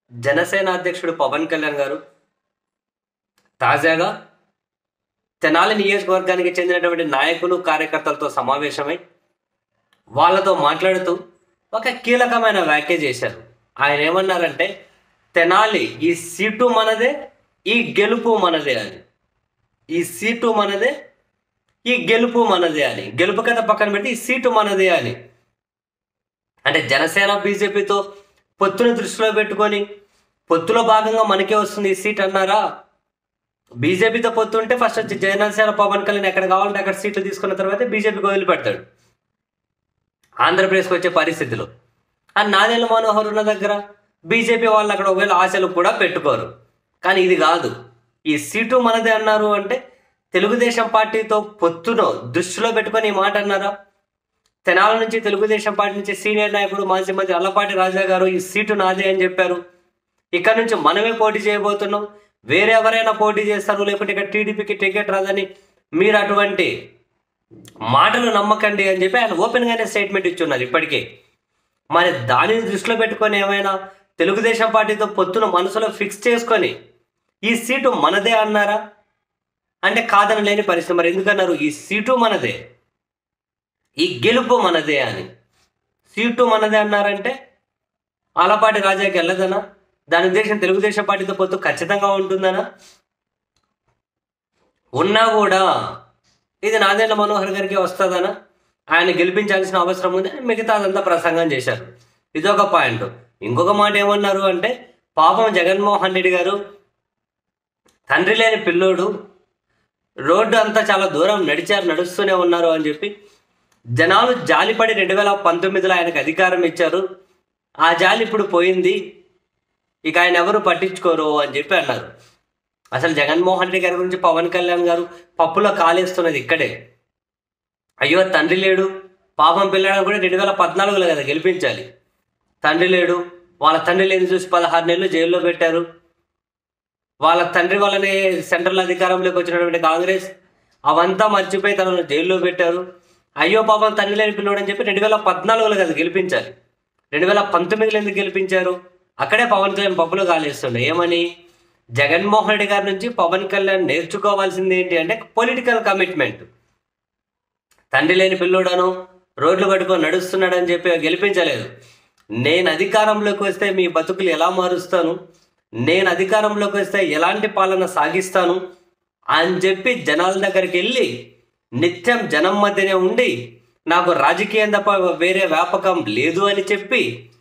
జనసేన అధ్యక్షుడు పవన్ కళ్యాణ్ గారు తాజాగా తెనాలి నియోజకవర్గానికి చెందినటువంటి నాయకులు కార్యకర్తలతో సమావేశమై వాళ్ళతో మాట్లాడుతూ ఒక కీలకమైన వ్యాఖ్య చేశారు ఆయన ఏమన్నారంటే తెనాలి ఈ సీటు మనదే ఈ గెలుపు మనదే అని ఈ సీటు మనదే ఈ గెలుపు మనదే అని గెలుపు కథ పక్కన పెట్టి ఈ సీటు మనదే అని అంటే జనసేన బీజేపీతో పొత్తును దృష్టిలో పెట్టుకొని పొత్తులో భాగంగా మనకే వస్తుంది ఈ సీట్ అన్నారా బీజేపీతో పొత్తు ఉంటే ఫస్ట్ వచ్చి జనసేన పవన్ కళ్యాణ్ ఎక్కడ కావాలంటే అక్కడ సీట్లు తీసుకున్న తర్వాత బీజేపీకి వదిలిపెడతాడు ఆంధ్రప్రదేశ్కి వచ్చే పరిస్థితిలో ఆ నాదెల్ల మనోహర్ ఉన్న దగ్గర బీజేపీ వాళ్ళు అక్కడ ఒకవేళ ఆశలు కూడా పెట్టుకోరు కానీ ఇది కాదు ఈ సీటు మనదే అన్నారు అంటే తెలుగుదేశం పార్టీతో పొత్తును దృష్టిలో పెట్టుకొని ఈ మాట అన్నారా తెనాల నుంచి తెలుగుదేశం పార్టీ నుంచి సీనియర్ నాయకుడు మాజీ మంత్రి అల్లపాటి రాజా గారు ఈ సీటు నాదే అని చెప్పారు ఇక్కడ నుంచి మనమే పోటీ చేయబోతున్నాం వేరే ఎవరైనా పోటీ చేస్తారు లేకుంటే ఇక్కడ టీడీపీకి టికెట్ రాదని మీరు అటువంటి మాటలు నమ్మకండి అని చెప్పి ఆయన ఓపెన్ గానే స్టేట్మెంట్ ఇచ్చున్నారు ఇప్పటికే మరి దానిని దృష్టిలో పెట్టుకొని ఏమైనా తెలుగుదేశం పార్టీతో పొత్తును మనసులో ఫిక్స్ చేసుకొని ఈ సీటు మనదే అన్నారా అంటే కాదని లేని పరిస్థితి మరి ఎందుకన్నారు ఈ సీటు మనదే ఈ గెలుపు మనదే అని సీటు మనదే అన్నారంటే ఆలపాటి రాజాకి వెళ్ళదనా దాని ఉద్దేశం తెలుగుదేశం పార్టీతో పొత్తు ఖచ్చితంగా ఉంటుందనా ఉన్నా కూడా ఇది నాదేళ్ల మనోహర్ గారికి వస్తుందనా ఆయన గెలిపించాల్సిన అవసరం ఉంది మిగతా అదంతా ప్రసంగం చేశారు ఇదొక పాయింట్ ఇంకొక మాట ఏమన్నారు అంటే పాపం జగన్మోహన్ రెడ్డి గారు తండ్రి లేని పిల్లోడు రోడ్డు అంతా చాలా దూరం నడిచారు నడుస్తూనే ఉన్నారు అని చెప్పి జనాలు జాలిపడి రెండు వేల పంతొమ్మిదిలో ఆయనకు అధికారం ఇచ్చారు ఆ జాలి ఇప్పుడు పోయింది ఇక ఆయన ఎవరు పట్టించుకోరు అని చెప్పి అన్నారు అసలు జగన్మోహన్ రెడ్డి గారి గురించి పవన్ కళ్యాణ్ గారు పప్పులో కాలేస్తున్నది ఇక్కడే అయ్యో తండ్రి లేడు పాపం పిల్లలను కూడా రెండు వేల పద్నాలుగులో కదా గెలిపించాలి తండ్రి లేడు వాళ్ళ తండ్రి లేని చూసి పదహారు నెలలు జైల్లో పెట్టారు వాళ్ళ తండ్రి వల్లనే సెంట్రల్ అధికారంలోకి వచ్చినటువంటి కాంగ్రెస్ అవంతా మర్చిపోయి తనను జైల్లో పెట్టారు అయ్యో పాపం తండ్రి లేని పిల్లోడు అని చెప్పి రెండు వేల పద్నాలుగులో కదా గెలిపించాలి రెండు వేల పంతొమ్మిదిలో ఎందుకు గెలిపించారు అక్కడే పవన్ కళ్యాణ్ పప్పులు కాలేస్తుండే ఏమని జగన్మోహన్ రెడ్డి గారి నుంచి పవన్ కళ్యాణ్ నేర్చుకోవాల్సింది ఏంటి అంటే పొలిటికల్ కమిట్మెంట్ తండ్రి లేని పిల్లోడను రోడ్లు పట్టుకొని నడుస్తున్నాడని చెప్పి గెలిపించలేదు నేను అధికారంలోకి వస్తే మీ బతుకులు ఎలా మారుస్తాను నేను అధికారంలోకి వస్తే ఎలాంటి పాలన సాగిస్తాను అని చెప్పి జనాల దగ్గరికి వెళ్ళి నిత్యం జనం మధ్యనే ఉండి నాకు రాజకీయం తప్ప వేరే వ్యాపకం లేదు అని చెప్పి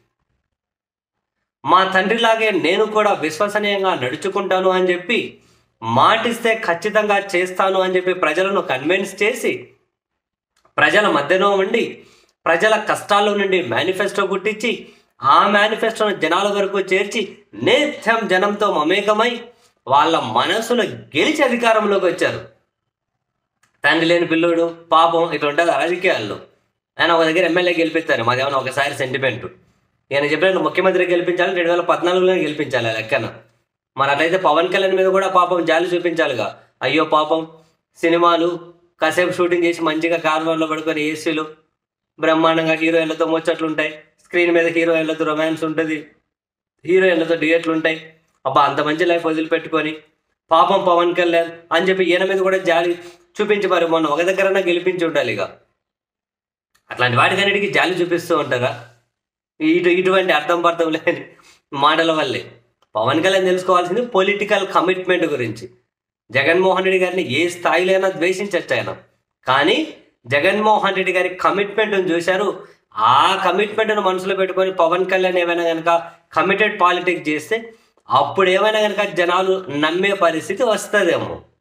మా తండ్రిలాగే నేను కూడా విశ్వసనీయంగా నడుచుకుంటాను అని చెప్పి మాటిస్తే ఖచ్చితంగా చేస్తాను అని చెప్పి ప్రజలను కన్విన్స్ చేసి ప్రజల మధ్యలో ఉండి ప్రజల కష్టాల నుండి మేనిఫెస్టో గుట్టించి ఆ మేనిఫెస్టోను జనాల వరకు చేర్చి నిత్యం జనంతో మమేకమై వాళ్ళ మనసును గెలిచి అధికారంలోకి వచ్చారు తండ్రి లేని పిల్లోడు పాపం ఇట్లా ఉంటుంది రాజకీయాల్లో ఆయన ఒక దగ్గర ఎమ్మెల్యే గెలిపిస్తారు మాదేమన్నా ఒకసారి సెంటిమెంట్ ఈయన చెప్పినట్లు ముఖ్యమంత్రి గెలిపించాలి రెండు వేల పద్నాలుగులోనే గెలిపించాలి ఆ లెక్కన మరి అట్లయితే పవన్ కళ్యాణ్ మీద కూడా పాపం జాలి చూపించాలిగా అయ్యో పాపం సినిమాలు కాసేపు షూటింగ్ చేసి మంచిగా కార్వాన్లో పడుకొని ఏసీలు బ్రహ్మాండంగా హీరోయిన్లతో ముచ్చట్లు ఉంటాయి స్క్రీన్ మీద హీరోయిన్లతో రొమాన్స్ ఉంటుంది హీరోయిన్లతో డ్యూయట్లు ఉంటాయి అబ్బా అంత మంచి లైఫ్ వదిలిపెట్టుకొని పాపం పవన్ కళ్యాణ్ అని చెప్పి ఈయన మీద కూడా జాలి చూపించి మరి మొన్న ఒక దగ్గరన్నా గెలిపించి ఉండాలి ఇక అట్లాంటి వాటికన్నిటికీ జాలి చూపిస్తూ ఉంటారా ఇటు ఇటువంటి అర్థం పర్థం లేని మాటల వల్లే పవన్ కళ్యాణ్ తెలుసుకోవాల్సింది పొలిటికల్ కమిట్మెంట్ గురించి జగన్మోహన్ రెడ్డి గారిని ఏ స్థాయిలో అయినా ద్వేషించచ్చు ఆయన కానీ జగన్మోహన్ రెడ్డి గారి కమిట్మెంట్ చూశారు ఆ కమిట్మెంట్ను మనసులో పెట్టుకొని పవన్ కళ్యాణ్ ఏమైనా కనుక కమిటెడ్ పాలిటిక్స్ చేస్తే అప్పుడు ఏమైనా కనుక జనాలు నమ్మే పరిస్థితి వస్తుందేమో